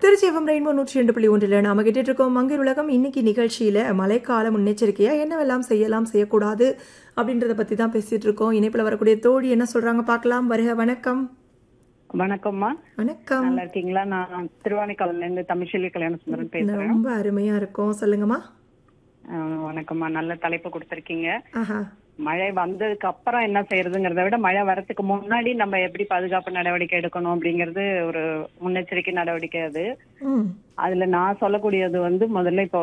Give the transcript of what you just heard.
Trichy FM rainbow நூற்றி ரெண்டு புள்ளி ஒன்றில் நாம கேட்டுட்டு இருக்கோம் மங்கர் உலகம் இன்னைக்கு நிகழ்ச்சியில மழைக்கால முன்னெச்சரிக்கையா என்னவெல்லாம் செய்யலாம் செய்யக்கூடாது அப்படின்றத பத்தி தான் பேசிட்டு இருக்கோம் இணைப்புல வரக்கூடிய தோழி என்ன சொல்றாங்க பார்க்கலாம் வருக வணக்கம் வணக்கம்மா வணக்கம் நல்லா இருக்கீங்களா நான் திருவானைக்காவல்ல இருந்து தமிழ்ச்செல்வி கல்யாண சுந்தரம் பேசுறேன் ரொம்ப அருமையா இருக்கும் சொல்லுங்கம்மா அஹ் வணக்கம்மா நல்ல தலைப்பு கொடுத்திருக்கீங்க ஆஹா மழை வந்ததுக்கு அப்புறம் என்ன செய்யறதுங்கிறத விட மழை வரதுக்கு முன்னாடி நம்ம எப்படி பாதுகாப்பு நடவடிக்கை எடுக்கணும் அப்படிங்கிறது ஒரு முன்னெச்சரிக்கை நடவடிக்கை அது ம் அதுல நான் சொல்லக்கூடியது வந்து முதல்ல இப்போ